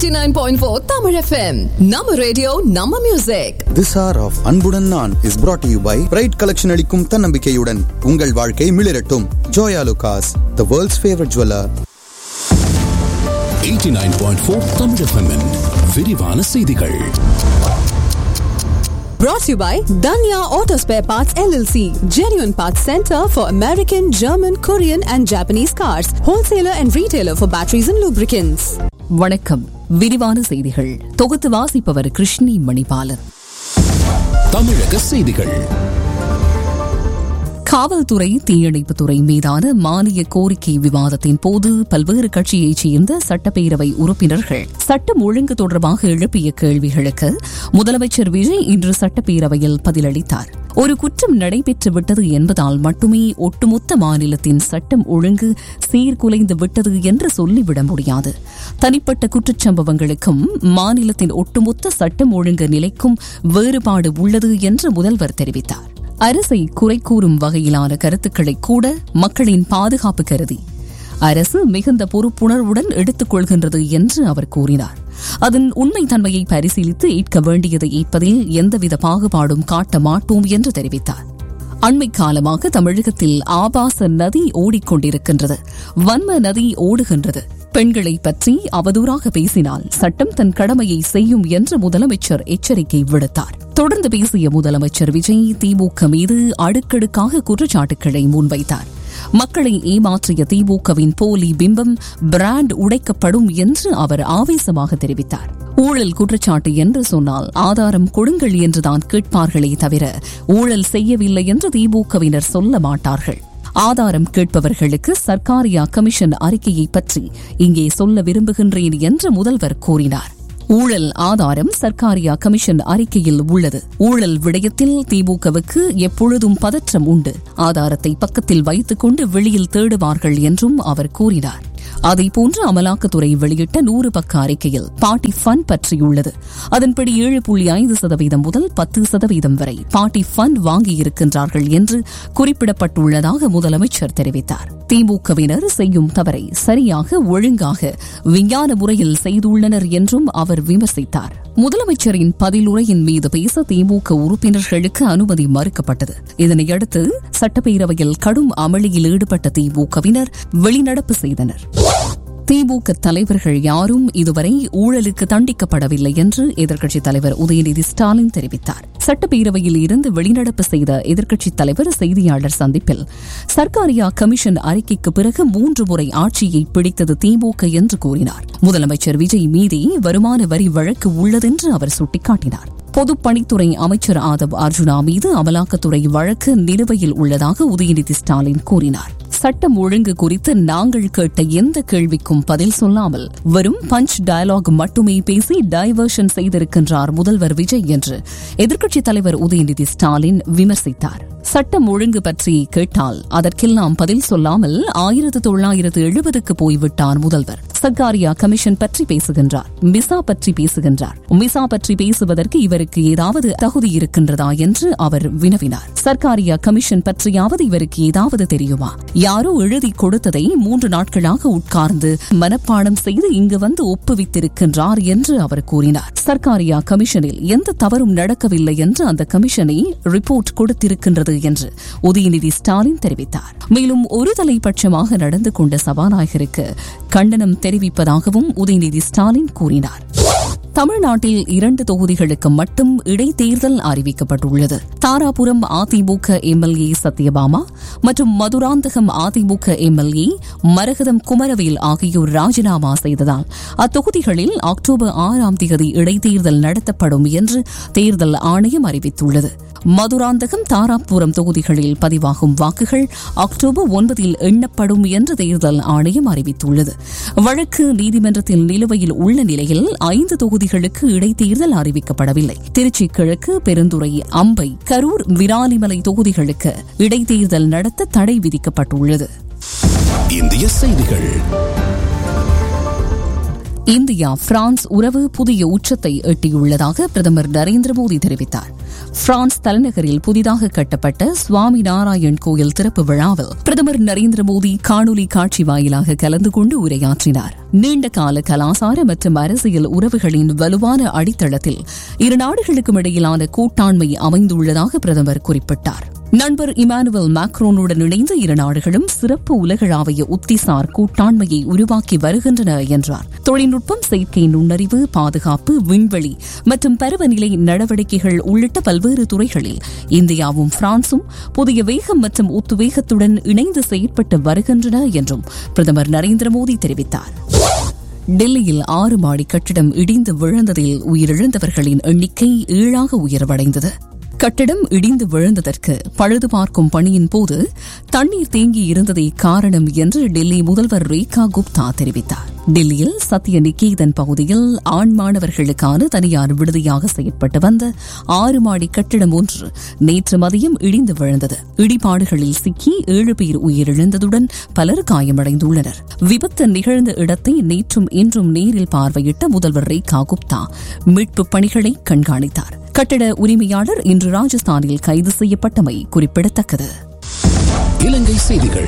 89.4 Tamil FM. நம்ம radio நம்ம music this hour of அன்புடன் நான் is brought to you by Bright collection அளிக்கும் தன்னம்பிக்கையுடன் உங்கள் வாழ்க்கை மிளிரட்டும் Joyalukkas the world's favourite jeweller 89.4 Tamil FM -இன் விரிவான செய்திகள் brought to you by Danya Auto Spare Parts LLC. Genuine Parts Center for American, German, Korean and Japanese cars. Wholesaler and retailer for batteries and lubricants. வணக்கம் விரிவான செய்திகள் தொகுத்து வாசிப்பவர் கிருஷ்ணி மணிபாலன் தமிழக செய்திகள் காவல்துறை தீயணைப்புத்துறை மீதான மானிய கோரிக்கை விவாதத்தின் போது பல்வேறு கட்சியைச் சேர்ந்த சட்டப்பேரவை உறுப்பினர்கள் சட்டம் ஒழுங்கு தொடர்பாக எழுப்பிய கேள்விகளுக்கு முதலமைச்சர் விஜய் இன்று சட்டப்பேரவையில் பதிலளித்தார் ஒரு குற்றம் நடைபெற்று விட்டது என்பதால் மட்டுமே ஒட்டுமொத்த மாநிலத்தின் சட்டம் ஒழுங்கு சீர்குலைந்து விட்டது என்று சொல்லிவிட முடியாது தனிப்பட்ட குற்றச்சம்பவங்களுக்கும் மாநிலத்தின் ஒட்டுமொத்த சட்டம் ஒழுங்கு நிலைக்கும் வேறுபாடு உள்ளது என்று முதல்வர் தெரிவித்தார் அரசை குறை கூறும் வகையிலான கருத்துக்களை கூட மக்களின் பாதுகாப்பு கருதி அரசு மிகுந்த பொறுப்புணர்வுடன் எடுத்துக் கொள்கின்றது என்று அவர் கூறினார் அதன் உண்மைத்தன்மையை பரிசீலித்து ஏற்க வேண்டியதை ஏற்பதில் எந்தவித பாகுபாடும் காட்ட மாட்டோம் என்று தெரிவித்தார் அண்மை காலமாக தமிழகத்தில் ஆபாச நதி ஓடிக்கொண்டிருக்கின்றது வன்ம நதி ஓடுகின்றது பெண்களை பற்றி அவதூறாக பேசினால் சட்டம் தன் கடமையை செய்யும் என்று முதலமைச்சர் எச்சரிக்கை விடுத்தார் தொடர்ந்து பேசிய முதலமைச்சர் விஜய் திமுக மீது அடுக்கடுக்காக குற்றச்சாட்டுகளை முன்வைத்தார் மக்களை ஏமாற்றிய திமுகவின் போலி பிம்பம் பிராண்ட் உடைக்கப்படும் என்று அவர் ஆவேசமாக தெரிவித்தார் ஊழல் குற்றச்சாட்டு என்று சொன்னால் ஆதாரம் கொடுங்கள் என்றுதான் கேட்பார்களே தவிர ஊழல் செய்யவில்லை என்று திமுகவினர் சொல்ல மாட்டார்கள் ஆதாரம் கேட்பவர்களுக்கு சர்க்காரியா கமிஷன் அறிக்கையை பற்றி இங்கே சொல்ல விரும்புகின்றேன் என்று முதல்வர் கூறினார் ஊழல் ஆதாரம் சர்க்காரியா கமிஷன் அறிக்கையில் உள்ளது ஊழல் விடயத்தில் திமுகவுக்கு எப்பொழுதும் பதற்றம் உண்டு ஆதாரத்தை பக்கத்தில் வைத்துக் கொண்டு வெளியில் தேடுவார்கள் என்றும் அவர் கூறினார் அதேபோன்று அமலாக்கத்துறை வெளியிட்ட நூறு பக்க அறிக்கையில் பாட்டி ஃபண்ட் பற்றியுள்ளது அதன்படி ஏழு புள்ளி ஐந்து சதவீதம் முதல் பத்து சதவீதம் வரை பாட்டி ஃபண்ட் வாங்கியிருக்கின்றார்கள் என்று குறிப்பிடப்பட்டுள்ளதாக முதலமைச்சர் தெரிவித்தார் திமுகவினர் செய்யும் தவறை சரியாக ஒழுங்காக விஞ்ஞான முறையில் செய்துள்ளனர் என்றும் அவர் விமர்சித்தார் முதலமைச்சரின் பதிலுரையின் மீது பேச திமுக உறுப்பினர்களுக்கு அனுமதி மறுக்கப்பட்டது இதனையடுத்து சட்டப்பேரவையில் கடும் அமளியில் ஈடுபட்ட திமுகவினர் வெளிநடப்பு செய்தனர் திமுக தலைவர்கள் யாரும் இதுவரை ஊழலுக்கு தண்டிக்கப்படவில்லை என்று எதிர்க்கட்சித் தலைவர் உதயநிதி ஸ்டாலின் தெரிவித்தார் சட்டப்பேரவையில் இருந்து வெளிநடப்பு செய்த எதிர்க்கட்சித் தலைவர் செய்தியாளர் சந்திப்பில் சர்க்காரியா கமிஷன் அறிக்கைக்கு பிறகு மூன்று முறை ஆட்சியை பிடித்தது திமுக என்று கூறினார் முதலமைச்சர் விஜய் மீதே வருமான வரி வழக்கு உள்ளதென்று அவர் சுட்டிக்காட்டினார் பொதுப்பணித்துறை அமைச்சர் ஆதவ் அர்ஜுனா மீது அமலாக்கத்துறை வழக்கு நிலுவையில் உள்ளதாக உதயநிதி ஸ்டாலின் கூறினார் சட்டம் ஒழுங்கு குறித்து நாங்கள் கேட்ட எந்த கேள்விக்கும் பதில் சொல்லாமல் வெறும் பஞ்ச் டயலாக் மட்டுமே பேசி டைவர்ஷன் செய்திருக்கின்றார் முதல்வர் விஜய் என்று எதிர்க்கட்சித் தலைவர் உதயநிதி ஸ்டாலின் விமர்சித்தார் சட்டம் ஒழுங்கு பற்றி கேட்டால் அதற்கெல்லாம் பதில் சொல்லாமல் ஆயிரத்து தொள்ளாயிரத்து எழுபதுக்கு போய்விட்டார் முதல்வர் சர்க்காரியா கமிஷன் பற்றி பேசுகின்றார் மிசா பற்றி பேசுகின்றார் மிசா பற்றி பேசுவதற்கு இவருக்கு ஏதாவது தகுதி இருக்கின்றதா என்று அவர் வினவினார் சர்க்காரியா கமிஷன் பற்றியாவது இவருக்கு ஏதாவது தெரியுமா யாரோ எழுதி கொடுத்ததை மூன்று நாட்களாக உட்கார்ந்து மனப்பாடம் செய்து இங்கு வந்து ஒப்புவித்திருக்கின்றார் என்று அவர் கூறினார் சர்க்காரியா கமிஷனில் எந்த தவறும் நடக்கவில்லை என்று அந்த கமிஷனை ரிப்போர்ட் கொடுத்திருக்கின்றது என்று உதயநிதி ஸ்டாலின் தெரிவித்தார் மேலும் ஒரு தலைபட்சமாக நடந்து கொண்ட சபாநாயகருக்கு கண்டனம் தெரிவிப்பதாகவும் உதயநிதி ஸ்டாலின் கூறினார் தமிழ்நாட்டில் இரண்டு தொகுதிகளுக்கு மட்டும் இடைத்தேர்தல் அறிவிக்கப்பட்டுள்ளது தாராபுரம் அதிமுக எம்எல்ஏ சத்யபாமா மற்றும் மதுராந்தகம் அதிமுக எம்எல்ஏ மரகதம் குமரவேல் ஆகியோர் ராஜினாமா செய்ததால் அத்தொகுதிகளில் அக்டோபர் ஆறாம் தேதி இடைத்தேர்தல் நடத்தப்படும் என்று தேர்தல் ஆணையம் அறிவித்துள்ளது மதுராந்தகம் தாராபுரம் தொகுதிகளில் பதிவாகும் வாக்குகள் அக்டோபர் ஒன்பதில் எண்ணப்படும் என்று தேர்தல் ஆணையம் அறிவித்துள்ளது வழக்கு நீதிமன்றத்தில் நிலுவையில் உள்ள நிலையில் ஐந்து தொகுதிகளுக்கு இடைத்தேர்தல் அறிவிக்கப்படவில்லை திருச்சி கிழக்கு பெருந்துறை அம்பை கரூர் விராலிமலை தொகுதிகளுக்கு இடைத்தேர்தல் நடத்த தடை விதிக்கப்பட்டுள்ளது இந்திய செய்திகள் இந்தியா பிரான்ஸ் உறவு புதிய உச்சத்தை எட்டியுள்ளதாக பிரதமர் நரேந்திர மோடி தெரிவித்தார் பிரான்ஸ் தலைநகரில் புதிதாக கட்டப்பட்ட சுவாமி நாராயண் கோயில் திறப்பு விழாவில் பிரதமர் நரேந்திர மோடி காணொலி காட்சி வாயிலாக கலந்து கொண்டு உரையாற்றினார் நீண்ட கால கலாசார மற்றும் அரசியல் உறவுகளின் வலுவான அடித்தளத்தில் இரு நாடுகளுக்கும் இடையிலான கூட்டாண்மை அமைந்துள்ளதாக பிரதமர் குறிப்பிட்டார் நண்பர் இமானுவல் மேக்ரோனுடன் இணைந்து இரு நாடுகளும் சிறப்பு உலகளாவிய உத்திசார் கூட்டாண்மையை உருவாக்கி வருகின்றன என்றார் தொழில்நுட்பம் செயற்கை நுண்ணறிவு பாதுகாப்பு விண்வெளி மற்றும் பருவநிலை நடவடிக்கைகள் உள்ளிட்ட பல்வேறு துறைகளில் இந்தியாவும் பிரான்சும் புதிய வேகம் மற்றும் உத்வேகத்துடன் இணைந்து செயற்பட்டு வருகின்றன என்றும் பிரதமர் நரேந்திர மோடி தெரிவித்தார் டெல்லியில் ஆறு மாடி கட்டிடம் இடிந்து விழுந்ததில் உயிரிழந்தவர்களின் எண்ணிக்கை ஏழாக உயர்வடைந்தது கட்டிடம் இடிந்து விழுந்ததற்கு பழுது பார்க்கும் பணியின் போது தண்ணீர் தேங்கி இருந்ததே காரணம் என்று டெல்லி முதல்வர் ரேகா குப்தா தெரிவித்தார் டெல்லியில் சத்ய நிகேதன் பகுதியில் ஆண் மாணவர்களுக்கான தனியார் விடுதியாக செயற்பட்டு வந்த ஆறு மாடி கட்டிடம் ஒன்று நேற்று மதியம் இடிந்து விழுந்தது இடிபாடுகளில் சிக்கி ஏழு பேர் உயிரிழந்ததுடன் பலர் காயமடைந்துள்ளனர் விபத்து நிகழ்ந்த இடத்தை நேற்றும் இன்றும் நேரில் பார்வையிட்ட முதல்வர் ரேகா குப்தா மீட்புப் பணிகளை கண்காணித்தார் கட்டிட உரிமையாளர் இன்று ராஜஸ்தானில் கைது செய்யப்பட்டமை குறிப்பிடத்தக்கது இலங்கை செய்திகள்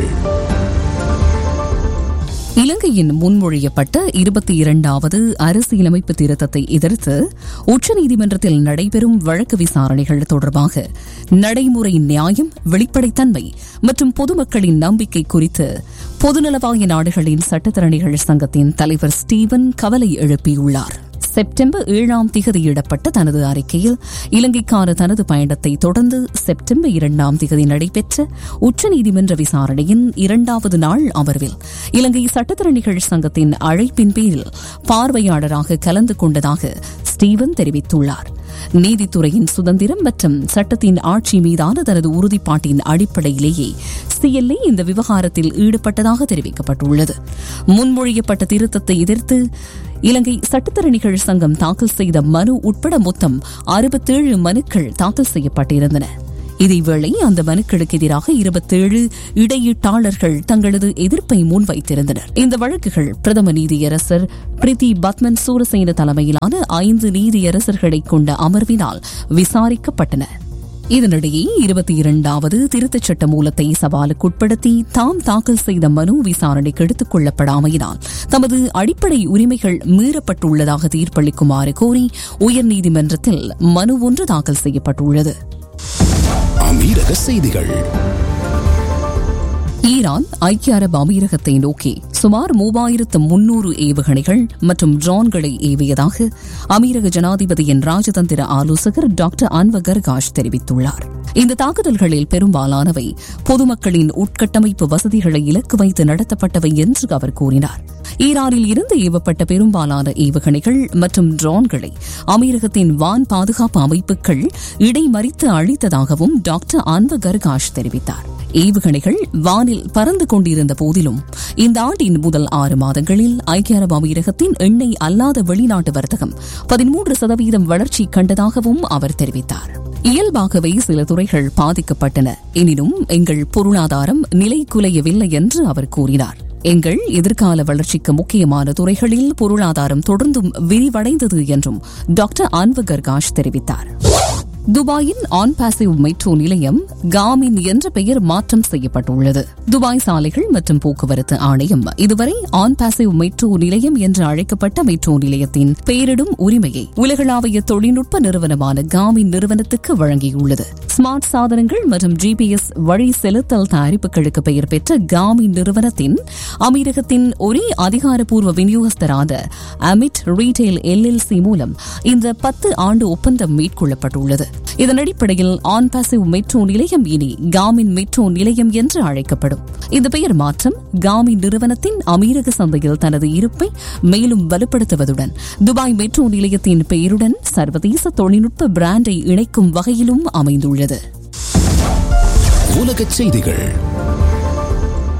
இலங்கையின் முன்மொழியப்பட்ட இருபத்தி இரண்டாவது அரசியலமைப்பு திருத்தத்தை எதிர்த்து உச்சநீதிமன்றத்தில் நடைபெறும் வழக்கு விசாரணைகள் தொடர்பாக நடைமுறை நியாயம் வெளிப்படைத்தன்மை மற்றும் பொதுமக்களின் நம்பிக்கை குறித்து பொதுநலவாய நாடுகளின் சட்டத்தரணிகள் சங்கத்தின் தலைவர் ஸ்டீவன் கவலை எழுப்பியுள்ளார் செப்டம்பர் ஏழாம் திகதியிடப்பட்ட தனது அறிக்கையில் இலங்கைக்கான தனது பயணத்தை தொடர்ந்து செப்டம்பர் இரண்டாம் திகதி நடைபெற்ற உச்சநீதிமன்ற விசாரணையின் இரண்டாவது நாள் அமர்வில் இலங்கை சட்டத்தரணிகள் சங்கத்தின் அழைப்பின் பேரில் பார்வையாளராக கலந்து கொண்டதாக ஸ்டீவன் தெரிவித்துள்ளார் நீதித்துறையின் சுதந்திரம் மற்றும் சட்டத்தின் ஆட்சி மீதான தனது உறுதிப்பாட்டின் அடிப்படையிலேயே சிஎல்ஏ இந்த விவகாரத்தில் ஈடுபட்டதாக தெரிவிக்கப்பட்டுள்ளது முன்மொழியப்பட்ட திருத்தத்தை எதிர்த்து இலங்கை சட்டத்தரணிகள் சங்கம் தாக்கல் செய்த மனு உட்பட மொத்தம் அறுபத்தேழு மனுக்கள் தாக்கல் செய்யப்பட்டிருந்தன இதேவேளை அந்த மனுக்களுக்கு எதிராக இருபத்தேழு இடையீட்டாளர்கள் தங்களது எதிர்ப்பை முன்வைத்திருந்தனர் இந்த வழக்குகள் பிரதம நீதியரசர் பிரிதி பத்மன் சூரசேன தலைமையிலான ஐந்து நீதியரசர்களை கொண்ட அமர்வினால் விசாரிக்கப்பட்டன இதனிடையே இருபத்தி இரண்டாவது திருத்தச் சட்ட மூலத்தை சவாலுக்குட்படுத்தி தாம் தாக்கல் செய்த மனு விசாரணைக்கு எடுத்துக் கொள்ளப்படாமையினால் தமது அடிப்படை உரிமைகள் மீறப்பட்டுள்ளதாக தீர்ப்பளிக்குமாறு கோரி உயர்நீதிமன்றத்தில் மனு ஒன்று தாக்கல் செய்யப்பட்டுள்ளது அமீரக செய்திகள் ஈரான் ஐக்கிய அரபு அமீரகத்தை நோக்கி சுமார் மூவாயிரத்து முன்னூறு ஏவுகணைகள் மற்றும் ட்ரோன்களை ஏவியதாக அமீரக ஜனாதிபதியின் ராஜதந்திர ஆலோசகர் டாக்டர் அன்வர் கர்காஷ் தெரிவித்துள்ளார் இந்த தாக்குதல்களில் பெரும்பாலானவை பொதுமக்களின் உட்கட்டமைப்பு வசதிகளை இலக்கு வைத்து நடத்தப்பட்டவை என்று அவர் கூறினார் ஈரானில் இருந்து ஏவப்பட்ட பெரும்பாலான ஏவுகணைகள் மற்றும் ட்ரோன்களை அமீரகத்தின் வான் பாதுகாப்பு அமைப்புகள் இடைமறித்து அழித்ததாகவும் டாக்டர் அன்வர் கர்காஷ் தெரிவித்தார் ஏவுகணைகள் வானில் பறந்து கொண்டிருந்த போதிலும் இந்த ஆண்டின் முதல் ஆறு மாதங்களில் ஐக்கிய அரபு அமீரகத்தின் எண்ணெய் அல்லாத வெளிநாட்டு வர்த்தகம் பதிமூன்று சதவீதம் வளர்ச்சி கண்டதாகவும் அவர் தெரிவித்தார் இயல்பாகவே சில துறைகள் பாதிக்கப்பட்டன எனினும் எங்கள் பொருளாதாரம் நிலை குலையவில்லை என்று அவர் கூறினார் எங்கள் எதிர்கால வளர்ச்சிக்கு முக்கியமான துறைகளில் பொருளாதாரம் தொடர்ந்தும் விரிவடைந்தது என்றும் டாக்டர் அன்வர் கர்காஷ் தெரிவித்தார் துபாயின் ஆன் பாசிவ் மெட்ரோ நிலையம் காமின் என்ற பெயர் மாற்றம் செய்யப்பட்டுள்ளது துபாய் சாலைகள் மற்றும் போக்குவரத்து ஆணையம் இதுவரை ஆன் பாசிவ் மெட்ரோ நிலையம் என்று அழைக்கப்பட்ட மெட்ரோ நிலையத்தின் பெயரிடும் உரிமையை உலகளாவிய தொழில்நுட்ப நிறுவனமான காமின் நிறுவனத்துக்கு வழங்கியுள்ளது ஸ்மார்ட் சாதனங்கள் மற்றும் ஜிபிஎஸ் வழி செலுத்தல் தயாரிப்புகளுக்கு பெயர் பெற்ற காமின் நிறுவனத்தின் அமீரகத்தின் ஒரே அதிகாரப்பூர்வ விநியோகஸ்தரான அமிட் ரீட்டைல் எல்எல்சி மூலம் இந்த பத்து ஆண்டு ஒப்பந்தம் மேற்கொள்ளப்பட்டுள்ளது இதன் அடிப்படையில் ஆன் பாசிவ் மெட்ரோ நிலையம் இனி காமின் மெட்ரோ நிலையம் என்று அழைக்கப்படும் இந்த பெயர் மாற்றம் காமின் நிறுவனத்தின் அமீரக சந்தையில் தனது இருப்பை மேலும் வலுப்படுத்துவதுடன் துபாய் மெட்ரோ நிலையத்தின் பெயருடன் சர்வதேச தொழில்நுட்ப பிராண்டை இணைக்கும் வகையிலும் அமைந்துள்ளது உலகச் செய்திகள்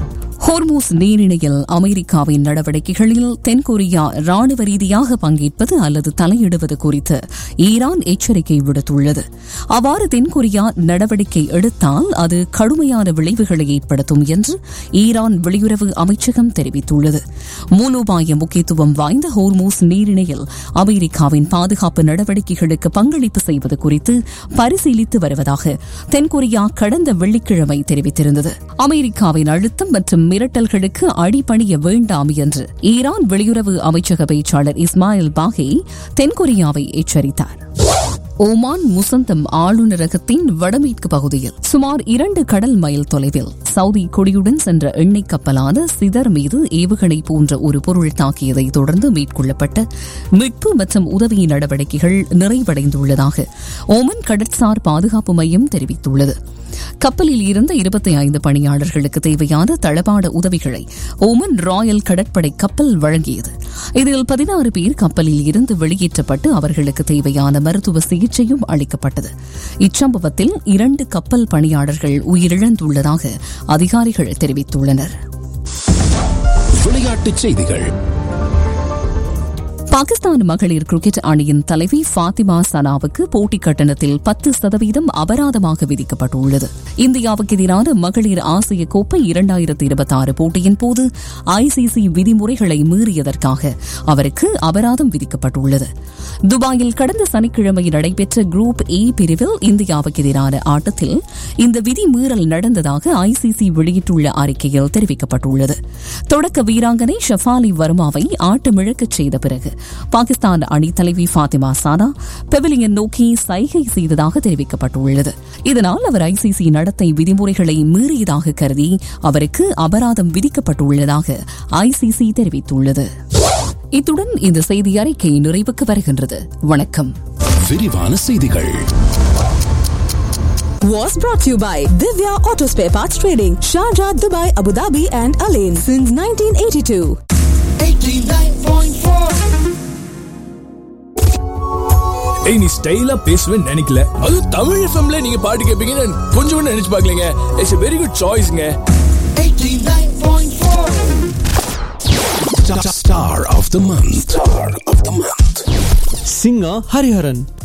ஹோர்மூஸ் நீரிணையில் அமெரிக்காவின் நடவடிக்கைகளில் தென்கொரியா ராணுவ ரீதியாக பங்கேற்பது அல்லது தலையிடுவது குறித்து ஈரான் எச்சரிக்கை விடுத்துள்ளது அவ்வாறு தென்கொரியா நடவடிக்கை எடுத்தால் அது கடுமையான விளைவுகளை ஏற்படுத்தும் என்று ஈரான் வெளியுறவு அமைச்சகம் தெரிவித்துள்ளது மூலோபாய முக்கியத்துவம் வாய்ந்த ஹோர்மூஸ் நீரிணையில் அமெரிக்காவின் பாதுகாப்பு நடவடிக்கைகளுக்கு பங்களிப்பு செய்வது குறித்து பரிசீலித்து வருவதாக தென்கொரியா கடந்த வெள்ளிக்கிழமை தெரிவித்திருந்தது அமெரிக்காவின் அழுத்தம் மற்றும் மிரட்டல்களுக்கு அடிபணிய வேண்டாம் என்று ஈரான் வெளியுறவு அமைச்சக பேச்சாளர் இஸ்மாயில் பாகே தென்கொரியாவை எச்சரித்தார் ஓமான் முசந்தம் ஆளுநரகத்தின் வடமேற்கு பகுதியில் சுமார் இரண்டு கடல் மைல் தொலைவில் சவுதி கொடியுடன் சென்ற எண்ணெய் கப்பலான சிதர் மீது ஏவுகணை போன்ற ஒரு பொருள் தாக்கியதை தொடர்ந்து மேற்கொள்ளப்பட்ட மீட்பு மற்றும் உதவி நடவடிக்கைகள் நிறைவடைந்துள்ளதாக ஓமன் கடற்சார் பாதுகாப்பு மையம் தெரிவித்துள்ளது கப்பலில் இருந்த இருபத்தி ஐந்து பணியாளர்களுக்கு தேவையான தளபாட உதவிகளை ஓமன் ராயல் கடற்படை கப்பல் வழங்கியது இதில் பதினாறு பேர் கப்பலில் இருந்து வெளியேற்றப்பட்டு அவர்களுக்கு தேவையான மருத்துவ சிகிச்சையும் அளிக்கப்பட்டது இச்சம்பவத்தில் இரண்டு கப்பல் பணியாளர்கள் உயிரிழந்துள்ளதாக அதிகாரிகள் தெரிவித்துள்ளனர் விளையாட்டுச் செய்திகள் பாகிஸ்தான் மகளிர் கிரிக்கெட் அணியின் தலைவி ஃபாத்திமா சனாவுக்கு போட்டி கட்டணத்தில் பத்து சதவீதம் அபராதமாக விதிக்கப்பட்டுள்ளது இந்தியாவுக்கு எதிரான மகளிர் ஆசிய கோப்பை இரண்டாயிரத்தி இருபத்தி ஆறு போட்டியின் போது ஐசிசி விதிமுறைகளை மீறியதற்காக அவருக்கு அபராதம் விதிக்கப்பட்டுள்ளது துபாயில் கடந்த சனிக்கிழமை நடைபெற்ற குரூப் ஏ பிரிவில் இந்தியாவுக்கு எதிரான ஆட்டத்தில் இந்த விதிமீறல் நடந்ததாக ஐசிசி வெளியிட்டுள்ள அறிக்கையில் தெரிவிக்கப்பட்டுள்ளது தொடக்க வீராங்கனை ஷஃபாலி வர்மாவை ஆட்டமிழக்கச் செய்த பிறகு பாகிஸ்தான் அணி தலைவி ஃபாத்திமா சானா பெவிலியன் நோக்கி சைகை செய்ததாக தெரிவிக்கப்பட்டுள்ளது இதனால் அவர் ஐசிசி நடத்தை விதிமுறைகளை மீறியதாக கருதி அவருக்கு அபராதம் விதிக்கப்பட்டுள்ளதாக ஐசிசி தெரிவித்துள்ளது இத்துடன் இந்த செய்தி அறிக்கை நிறைவுக்கு வருகின்றது வணக்கம் விரிவான செய்திகள் Was brought to you by Divya Auto Spare Parts Trading, Sharjah, Dubai, Abu Dhabi, and Alain since 1982. ஏய் நீ ஸ்டைலா பேசுவேன்னு நினைக்கல அது தமிழ் எஃப்எம்ல நீங்க பாட்டு கேட்பீங்கன்னு கொஞ்சம் கூட நினைச்சு பார்க்கலங்க இட்ஸ் வெரி குட் சாய்ஸ்ங்க Star of the month. Star of the month. singer Hariharan.